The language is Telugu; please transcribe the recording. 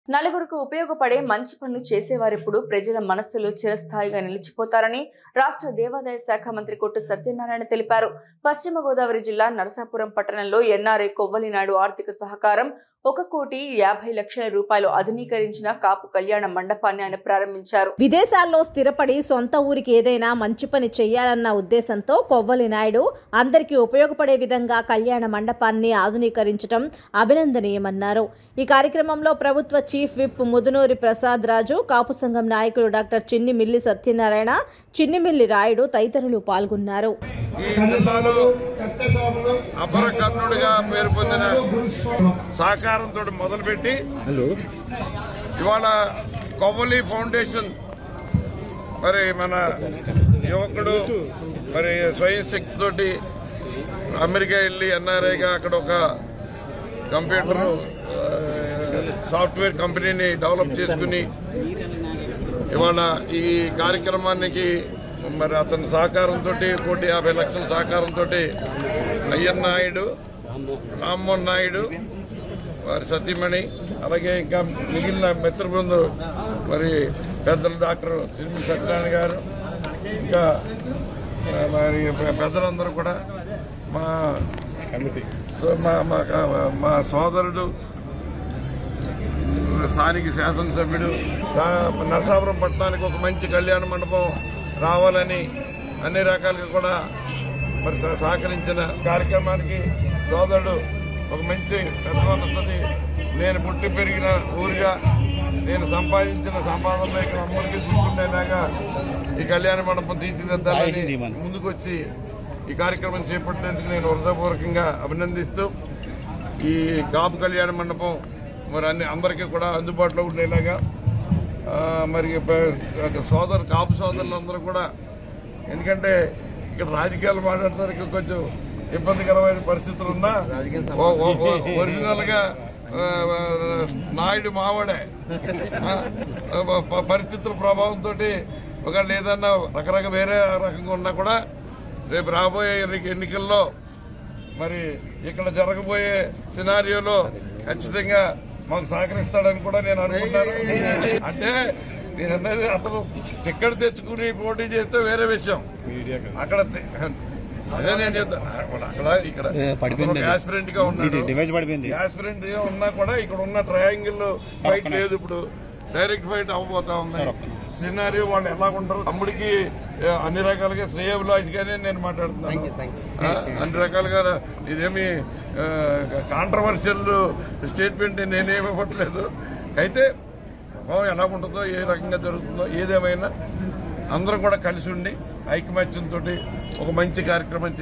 నలుగురికి ఉపయోగపడే మంచి పనులు చేసేవారెప్పుడు ప్రజల మనస్సులో చిరస్థాయిగా నిలిచిపోతారని రాష్ట్ర దేవాదాయ శాఖ మంత్రి కొట్టు సత్యనారాయణ తెలిపారు పశ్చిమ గోదావరి జిల్లా నరసాపురం పట్టణంలో ఎన్ఆర్ఐ కొవ్వలినాడు ఆర్థిక సహకారం ఒక కోటి యాభై లక్షల రూపాయలు ఆధునీకరించిన కాపు కళ్యాణ మండపాన్ని ఆయన ప్రారంభించారు విదేశాల్లో స్థిరపడి సొంత ఊరికి ఏదైనా మంచి పని చెయ్యాలన్న ఉద్దేశంతో కొవ్వలి నాయుడు అందరికీ ఉపయోగపడే విధంగా కళ్యాణ మండపాన్ని ఆధునీకరించడం అభినందనీయమన్నారు ఈ కార్యక్రమంలో ప్రభుత్వ చీఫ్ విప్ ముదునూరి ప్రసాద్ రాజు కాపు సంఘం నాయకులు డాక్టర్ చిన్నిమిల్లి సత్యనారాయణ చిన్నిమిల్లి రాయుడు తదితరులు పాల్గొన్నారు ఈ జిల్లాలో అపర కర్ణుడిగా పేరు పొందిన సహకారంతో మొదలుపెట్టి ఇవాళ కొవ్వలి ఫౌండేషన్ మరి మన యువకుడు మరి స్వయం శక్తి తోటి అమెరికా వెళ్ళి ఎన్ఆర్ఐగా అక్కడ ఒక కంప్యూటర్ ఆ, సాఫ్ట్వేర్ కంపెనీని డెవలప్ చేసుకుని ఇవాళ ఈ కార్యక్రమానికి మరి అతని సహకారంతో కోటి యాభై లక్షల సహకారంతో అయ్యన్ నాయుడు రామ్మోహన్ నాయుడు వారి సతీమణి అలాగే ఇంకా మిగిలిన మిత్ర బృందం మరి పెద్దలు డాక్టర్ సిరిమి సత్యనారాయణ గారు ఇంకా ఆ, మరి పెద్దలందరూ కూడా మా సో మా మా- మా సోదరుడు స్థానిక శాసనసభ్యుడు రా- నరసాపురం పట్టణానికి ఒక మంచి కళ్యాణ మండపం రావాలని అన్ని రకాలుగా కూడా మరి సహ- సహకరించిన కార్యక్రమానికి సోదరుడు ఒక మంచి పెద్ద వస్తుంది నేను పుట్టి పెరిగిన ఊరిగా నేను సంపాదించిన సంపాదనలో ఇక్కడ అందరికీ చూసుకునేలాగా ఈ కళ్యాణ మండపం తీర్చిదిద్దాలని ముందుకొచ్చి ఈ కార్యక్రమం చేపట్టినందుకు నేను హృదయపూర్వకంగా అభినందిస్తూ ఈ కాపు కళ్యాణ మండపం మరి అన్ని అందరికీ కూడా అందుబాటులో ఉండేలాగా ఆ, మరి ప- సోదరు కాపు సోదరులందరూ కూడా ఎందుకంటే ఇక్కడ రాజకీయాలు మాట్లాడటానికి కొంచెం ఇబ్బందికరమైన పరిస్థితులు ఉన్నా ఓ- ఓ- ఓ- ఒరిజినల్ గా ఆ, ఆ, నాయుడు మావాడే ఆ, ప- పరిస్థితుల ప్రభావంతో ఒకవేళ ఏదన్నా రకరకాల వేరే రకంగా ఉన్నా కూడా రేపు రాబోయే ఎన్ని- ఎన్నికల్లో మరి ఇక్కడ జరగబోయే సినారియోలో ఖచ్చితంగా మాకు సహకరిస్తాడని కూడా నేను అనుకుంటాను అంటే నేను అన్నది అతను టిక్కెట్ తెచ్చుకుని పోటీ చేస్తే వేరే విషయం అక్కడ తె- అదే నేను చెప్తాను అక్కడ ఇక్కడ పడిపోయింది. యాస్పిరెంట్ గా ఉన్నాడు ఇది డివైస్ పడిపోయింది. యాస్పిరెంట్ గా ఉన్నా కూడా ఇక్కడ ఉన్న ట్రయాంగిల్ ఫైట్ లేదు ఇప్పుడు డైరెక్ట్ ఫైట్ అవ్వబోతా ఉంది సినారియో వాళ్ళు ఎలా ఉంటారు తమ్ముడికి ఆ, అన్ని రకాలుగా శ్రేయభిలాషిగానే నేను మాట్లాడుతున్నాను ఆ, అన్ని రకాలుగా ఇదేమి కాంట్రవర్షియల్ స్టేట్మెంట్ నేనేమి ఇవ్వట్లేదు అయితే ప్రభావం ఎలా ఉంటుందో ఏ రకంగా జరుగుతుందో ఏదేమైనా అందరం కూడా కలిసి ఉండి ఐకమత్యంతో ఒక మంచి కార్యక్రమం